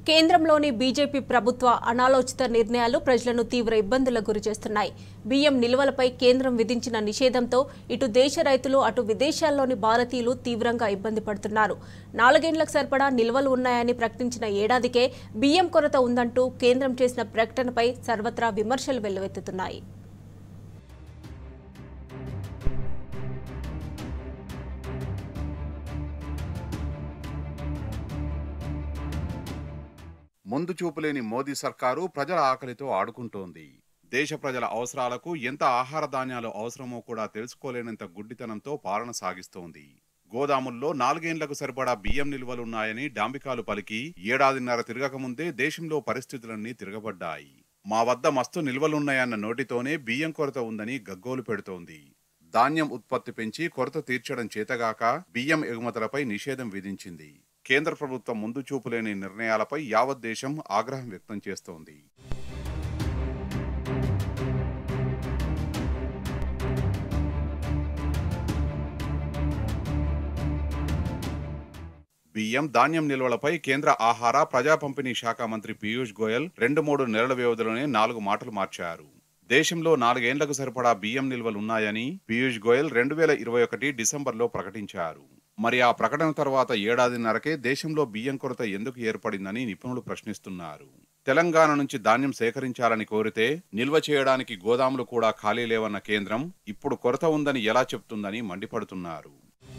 కేంద్రంలోని బీజేపీ ప్రభుత్వ అనాలోచిత నిర్ణయాలు ప్రజలను తీవ్ర ఇబ్బందులకు గురిచేస్తున్నాయి బియ్యం నిల్వలపై కేంద్రం విధించిన నిషేధంతో ఇటు దేశ రైతులు అటు విదేశాల్లోని భారతీయులు తీవ్రంగా ఇబ్బంది పడుతున్నారు నాలుగేండ్లకు సరిపడా నిల్వలు ఉన్నాయని ప్రకటించిన ఏడాదికే బియ్యం కొరత ఉందంటూ కేంద్రం చేసిన ప్రకటనపై సర్వత్రా విమర్శలు వెల్లువెత్తుతున్నాయి ముందు చూపులేని మోదీ సర్కారు ప్రజల ఆకలితో ఆడుకుంటోంది దేశ ప్రజల అవసరాలకు ఎంత ఆహార ధాన్యాలు అవసరమో కూడా తెలుసుకోలేనంత గుడ్డితనంతో పాలన సాగిస్తోంది గోదాముల్లో నాలుగేండ్లకు సరిపడా బియ్యం నిల్వలున్నాయని డాంబికాలు పలికి ఏడాదిన్నర తిరగకముందే దేశంలో పరిస్థితులన్నీ తిరగబడ్డాయి మా వద్ద మస్తు నిల్వలున్నాయన్న నోటితోనే బియ్యం కొరత ఉందని గగ్గోలు పెడుతోంది ధాన్యం ఉత్పత్తి పెంచి కొరత తీర్చడం చేతగాక బియ్యం ఎగుమతులపై నిషేధం విధించింది కేంద్ర ప్రభుత్వం ముందు చూపులేని నిర్ణయాలపై యావత్ దేశం ఆగ్రహం వ్యక్తం చేస్తోంది బియ్యం ధాన్యం నిల్వలపై కేంద్ర ఆహార ప్రజా పంపిణీ శాఖ మంత్రి పీయూష్ గోయల్ రెండు మూడు నెలల వ్యవధిలోనే నాలుగు మాటలు మార్చారు దేశంలో నాలుగేండ్లకు సరిపడా బియ్యం నిల్వలు ఉన్నాయని పీయూష్ గోయల్ రెండు వేల ఇరవై ఒకటి డిసెంబర్లో ప్రకటించారు మరి ఆ ప్రకటన తర్వాత ఏడాదిన్నరకే దేశంలో బియ్యం కొరత ఎందుకు ఏర్పడిందని నిపుణులు ప్రశ్నిస్తున్నారు తెలంగాణ నుంచి ధాన్యం సేకరించాలని కోరితే నిల్వ చేయడానికి గోదాములు కూడా ఖాళీ లేవన్న కేంద్రం ఇప్పుడు కొరత ఉందని ఎలా చెప్తుందని మండిపడుతున్నారు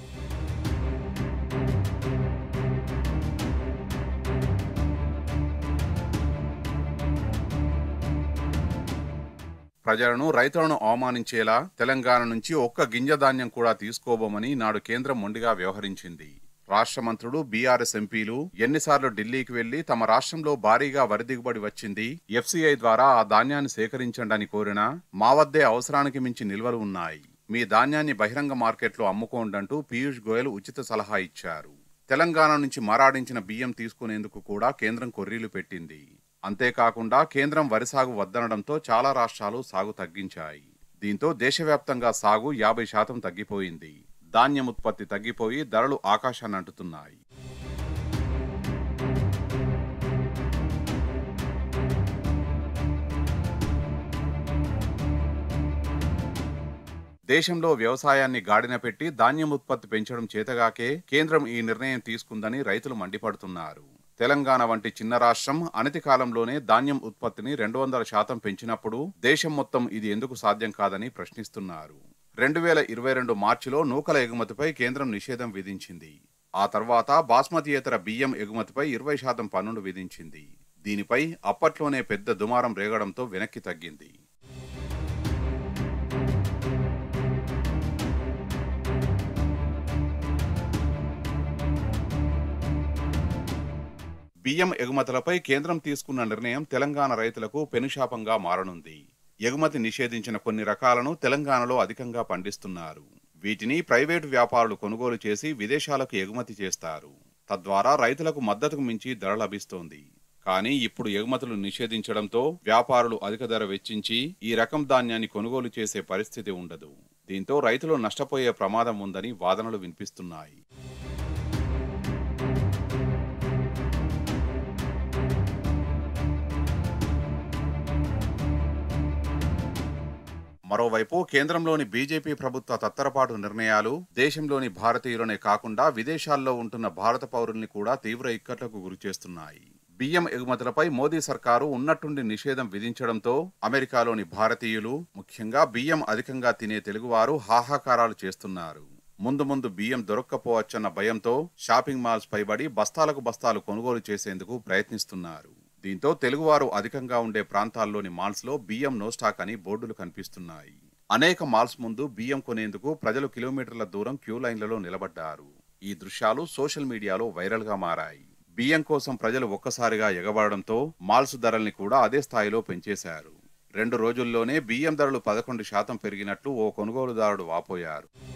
ప్రజలను రైతులను అవమానించేలా తెలంగాణ నుంచి ఒక్క గింజ ధాన్యం కూడా తీసుకోబోమని నాడు కేంద్రం మొండిగా వ్యవహరించింది రాష్ట్ర మంత్రులు బీఆర్ఎస్ ఎంపీలు ఎన్నిసార్లు ఢిల్లీకి వెళ్లి తమ రాష్ట్రంలో భారీగా వరి దిగుబడి వచ్చింది ఎఫ్సీఐ ద్వారా ఆ ధాన్యాన్ని సేకరించండి అని కోరినా మా వద్దే అవసరానికి మించి నిల్వలు ఉన్నాయి మీ ధాన్యాన్ని బహిరంగ మార్కెట్లో అమ్ముకోండంటూ పీయూష్ గోయల్ ఉచిత సలహా ఇచ్చారు తెలంగాణ నుంచి మరాడించిన బియ్యం తీసుకునేందుకు కూడా కేంద్రం కొర్రీలు పెట్టింది అంతేకాకుండా కేంద్రం వరి సాగు వద్దనడంతో చాలా రాష్ట్రాలు సాగు తగ్గించాయి దీంతో దేశవ్యాప్తంగా సాగు యాభై శాతం తగ్గిపోయింది ధాన్యం ఉత్పత్తి తగ్గిపోయి ధరలు ఆకాశాన్ని అంటుతున్నాయి దేశంలో వ్యవసాయాన్ని గాడిన పెట్టి ధాన్యం ఉత్పత్తి పెంచడం చేతగాకే కేంద్రం ఈ నిర్ణయం తీసుకుందని రైతులు మండిపడుతున్నారు తెలంగాణ వంటి చిన్న రాష్ట్రం అనతి కాలంలోనే ధాన్యం ఉత్పత్తిని రెండు వందల శాతం పెంచినప్పుడు దేశం మొత్తం ఇది ఎందుకు సాధ్యం కాదని ప్రశ్నిస్తున్నారు రెండు వేల ఇరవై రెండు మార్చిలో నూకల ఎగుమతిపై కేంద్రం నిషేధం విధించింది ఆ తర్వాత బాస్మతియేతర బియ్యం ఎగుమతిపై ఇరవై శాతం పన్నును విధించింది దీనిపై అప్పట్లోనే పెద్ద దుమారం రేగడంతో వెనక్కి తగ్గింది బియ్యం ఎగుమతులపై కేంద్రం తీసుకున్న నిర్ణయం తెలంగాణ రైతులకు పెనుశాపంగా మారనుంది ఎగుమతి నిషేధించిన కొన్ని రకాలను తెలంగాణలో అధికంగా పండిస్తున్నారు వీటిని ప్రైవేటు వ్యాపారులు కొనుగోలు చేసి విదేశాలకు ఎగుమతి చేస్తారు తద్వారా రైతులకు మద్దతుకు మించి ధర లభిస్తోంది కానీ ఇప్పుడు ఎగుమతులు నిషేధించడంతో వ్యాపారులు అధిక ధర వెచ్చించి ఈ రకం ధాన్యాన్ని కొనుగోలు చేసే పరిస్థితి ఉండదు దీంతో రైతులు నష్టపోయే ప్రమాదం ఉందని వాదనలు వినిపిస్తున్నాయి మరోవైపు కేంద్రంలోని బీజేపీ ప్రభుత్వ తత్తరపాటు నిర్ణయాలు దేశంలోని భారతీయులనే కాకుండా విదేశాల్లో ఉంటున్న భారత పౌరుల్ని కూడా తీవ్ర ఇక్కట్లకు గురిచేస్తున్నాయి బియ్యం ఎగుమతులపై మోదీ సర్కారు ఉన్నట్టుండి నిషేధం విధించడంతో అమెరికాలోని భారతీయులు ముఖ్యంగా బియ్యం అధికంగా తినే తెలుగువారు హాహాకారాలు చేస్తున్నారు ముందు ముందు బియ్యం దొరక్కపోవచ్చన్న భయంతో షాపింగ్ మాల్స్ పైబడి బస్తాలకు బస్తాలు కొనుగోలు చేసేందుకు ప్రయత్నిస్తున్నారు దీంతో తెలుగువారు అధికంగా ఉండే ప్రాంతాల్లోని మాల్స్ లో బియ్యం నో స్టాక్ అని బోర్డులు కనిపిస్తున్నాయి అనేక మాల్స్ ముందు బియ్యం కొనేందుకు ప్రజలు కిలోమీటర్ల దూరం క్యూ లైన్లలో నిలబడ్డారు ఈ దృశ్యాలు సోషల్ మీడియాలో వైరల్ గా మారాయి బియ్యం కోసం ప్రజలు ఒక్కసారిగా ఎగబడడంతో మాల్స్ ధరల్ని కూడా అదే స్థాయిలో పెంచేశారు రెండు రోజుల్లోనే బియ్యం ధరలు పదకొండు శాతం పెరిగినట్లు ఓ కొనుగోలుదారుడు వాపోయారు